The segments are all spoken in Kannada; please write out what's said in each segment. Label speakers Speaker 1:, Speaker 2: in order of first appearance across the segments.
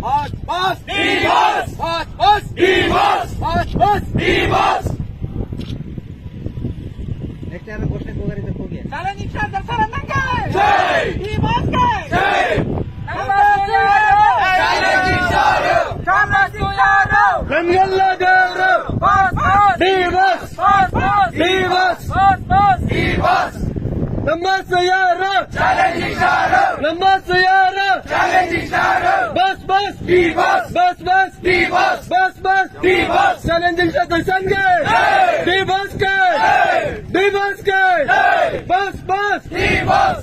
Speaker 1: March, march,
Speaker 2: Divas!
Speaker 1: march, march,
Speaker 2: Divas!
Speaker 1: march, march.
Speaker 2: Divas!
Speaker 3: Next ಯಾರು ಘೋಷಣೆಗೆ ಹೋಗೋರಿದ್ರೆ ಹೋಗಿ
Speaker 1: ಚಾಲೆಂಜ್ ಇಷ್ಟ ದರ್ಶನ ನಂಗೆ
Speaker 2: ಜೈ!
Speaker 1: ಈ ಮಾಸ್ಗೆ
Speaker 2: ಜೈ! ಚಾಲೆಂಜಿಂಗ್ ಸಾರು!
Speaker 1: ನಮ್ಗೆಲ್ಲ ದೇವರು ದಿವಸ್ ದಿವಸ್
Speaker 2: Divas!
Speaker 1: ನಮ್ಮ ಯಾರ
Speaker 2: ಚಾಲೆಂಜಿಂಗ್ ಸಾರು!
Speaker 1: ನಮ್ಮ ಯಾರ
Speaker 2: challenging star!
Speaker 1: Boss boss
Speaker 2: Divas!
Speaker 1: Boss boss
Speaker 2: Divas!
Speaker 1: Boss boss
Speaker 2: Divas!
Speaker 1: Challenging ಸಂಘ ದಿವಸ್ ಕೆ ದಿವಸ್ ಕೆ ಬಸ್ ಬಸ್
Speaker 2: Divas!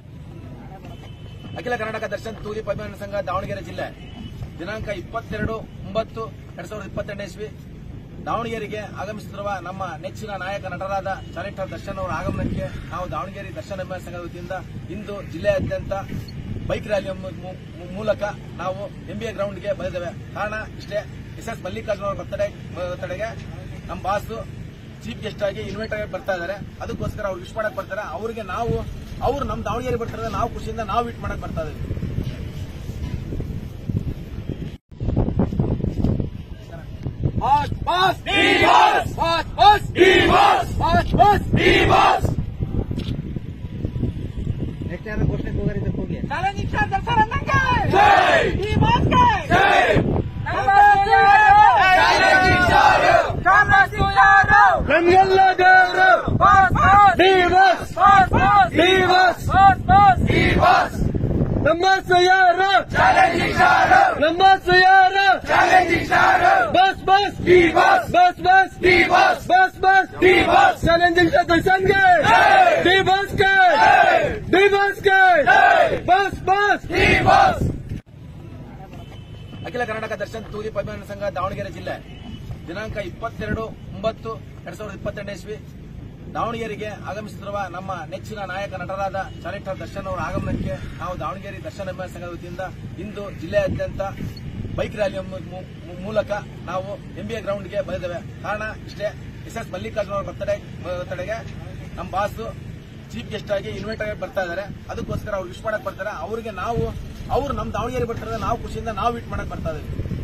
Speaker 4: ಅಖಿಲ ಕರ್ನಾಟಕ ದರ್ಶನ್ ತೂಗಿ ಅಭಿಮಾನ ಸಂಘ ದಾವಣಗೆರೆ ಜಿಲ್ಲೆ ದಿನಾಂಕ ಇಪ್ಪತ್ತೆರಡು ಒಂಬತ್ತು ಎರಡ್ ಸಾವಿರದ ಇಪ್ಪತ್ತೆರಡನೇ ಇಸ್ವಿ ದಾವಣಗೆರೆಗೆ ಆಗಮಿಸುತ್ತಿರುವ ನಮ್ಮ ನೆಚ್ಚಿನ ನಾಯಕ ನಟರಾದ ಚಾಲೆಂಟರ್ ದರ್ಶನ್ ಅವರ ಆಗಮನಕ್ಕೆ ನಾವು ದಾವಣಗೆರೆ ದರ್ಶನ್ ಅಭಿಮಾನ ಸಂಘದ ವತಿಯಿಂದ ಇಂದು ಜಿಲ್ಲೆಯಾದ್ಯಂತ ಬೈಕ್ ರ್ಯಾಲಿಯ ಮು- ಮು- ಮೂಲಕ ನಾವು ಎಂಬಿಎ ಗ್ರೌಂಡ್ಗೆ ಬಂದಿದ್ದೇವೆ ಕಾರಣ ಇಷ್ಟೇ ಎಸ್ ಎಸ್ ಮಲ್ಲಿಕಾರ್ಜುನ ಅವರ ಬರ್ತಡೇ ಬರ್ತಡೆಗೆ ನಮ್ಮ ಬಾಸು ಚೀಫ್ ಗೆಸ್ಟ್ ಆಗಿ ಇನ್ವೈಟ್ ಆಗಿ ಬರ್ತಾ ಇದ್ದಾರೆ ಅದಕ್ಕೋಸ್ಕರ ಅವ್ರು ವಿಶ್ ಮಾಡಕ್ ಬರ್ತಾರೆ ಅವರಿಗೆ ನಾವು ಅವ್ರು ನಮ್ಮ ದಾವಣಗೆರೆ ಬರ್ತಾರೆ ನಾವು ಖುಷಿಯಿಂದ ನಾವು ವಿಟ್ ಮಾಡಕ್ ಬರ್ತಾ ಇದ್ದೀವಿ
Speaker 1: March March
Speaker 2: Divas!
Speaker 1: March March
Speaker 2: Divas!
Speaker 1: March March
Speaker 2: Divas!
Speaker 3: Next ಯಾರು ಘೋಷಣೆಗೆ ಹೋಗೋರಿದ್ರೆ ಹೋಗಿ
Speaker 1: ಚಾಲೆಂಜ್ ಇಷ್ಟ ದರ್ಶನ ನಂಗೆ
Speaker 2: ಜೈ!
Speaker 1: ಈ ಮಾಸ್ಗೆ
Speaker 2: ಜೈ! ಚಾಲೆಂಜಿಂಗ್ ಸಾರು!
Speaker 1: ನಮ್ಗೆಲ್ಲ ದೇವರು ದಿವಸ್ ದಿವಸ್
Speaker 2: Divas!
Speaker 1: ನಮ್ಮ ಯಾರ
Speaker 2: ಚಾಲೆಂಜಿಂಗ್ ಸಾರು!
Speaker 1: ನಮ್ಮ ಯಾರ
Speaker 2: challenging star!
Speaker 1: Boss boss
Speaker 2: Divas!
Speaker 1: Boss boss
Speaker 2: Divas!
Speaker 1: Boss boss
Speaker 2: Divas!
Speaker 1: Challenging ಸಂಘ ದಿವಸ್ ಕೆ ದಿವಸ್ ಕೆ ಬಸ್ ಬಸ್
Speaker 2: Divas!
Speaker 4: ಅಖಿಲ ಕರ್ನಾಟಕ ದರ್ಶನ್ ತೂಗಿ ಅಭಿಮಾನ ಸಂಘ ದಾವಣಗೆರೆ ಜಿಲ್ಲೆ ದಿನಾಂಕ ಇಪ್ಪತ್ತೆರಡು ಒಂಬತ್ತು ಎರಡ್ ಸಾವಿರದ ಇಪ್ಪತ್ತೆರಡನೇ ಇಸ್ವಿ ದಾವಣಗೆರೆಗೆ ಆಗಮಿಸುತ್ತಿರುವ ನಮ್ಮ ನೆಚ್ಚಿನ ನಾಯಕ ನಟರಾದ ಚಾಲೆಂಟರ್ ದರ್ಶನ್ ಅವರ ಆಗಮನಕ್ಕೆ ನಾವು ದಾವಣಗೆರೆ ದರ್ಶನ್ ಅಭಿಮಾನ ಸಂಘದ ವತಿಯಿಂದ ಇಂದು ಜಿಲ್ಲೆಯಾದ್ಯಂತ ಬೈಕ್ ರ್ಯಾಲಿಯ ಮು- ಮು- ಮೂಲಕ ನಾವು ಎಂಬಿಎ ಗ್ರೌಂಡ್ಗೆ ಬಂದಿದ್ದೇವೆ ಕಾರಣ ಇಷ್ಟೇ ಎಸ್ ಎಸ್ ಮಲ್ಲಿಕಾರ್ಜುನ ಅವರ ಬರ್ತಡೇ ಬರ್ತಡೆಗೆ ನಮ್ಮ ಬಾಸು ಚೀಫ್ ಗೆಸ್ಟ್ ಆಗಿ ಇನ್ವೈಟ್ ಆಗಿ ಬರ್ತಾ ಇದ್ದಾರೆ ಅದಕ್ಕೋಸ್ಕರ ಅವ್ರು ವಿಶ್ ಮಾಡಕ್ ಬರ್ತಾರೆ ಅವರಿಗೆ ನಾವು ಅವ್ರು ನಮ್ಮ ದಾವಣಗೆರೆ ಬರ್ತಾರೆ ನಾವು ಖುಷಿಯಿಂದ ನಾವು ವಿಟ್ ಮಾಡಕ್ ಬರ್ತಾ ಇದ್ದೀವಿ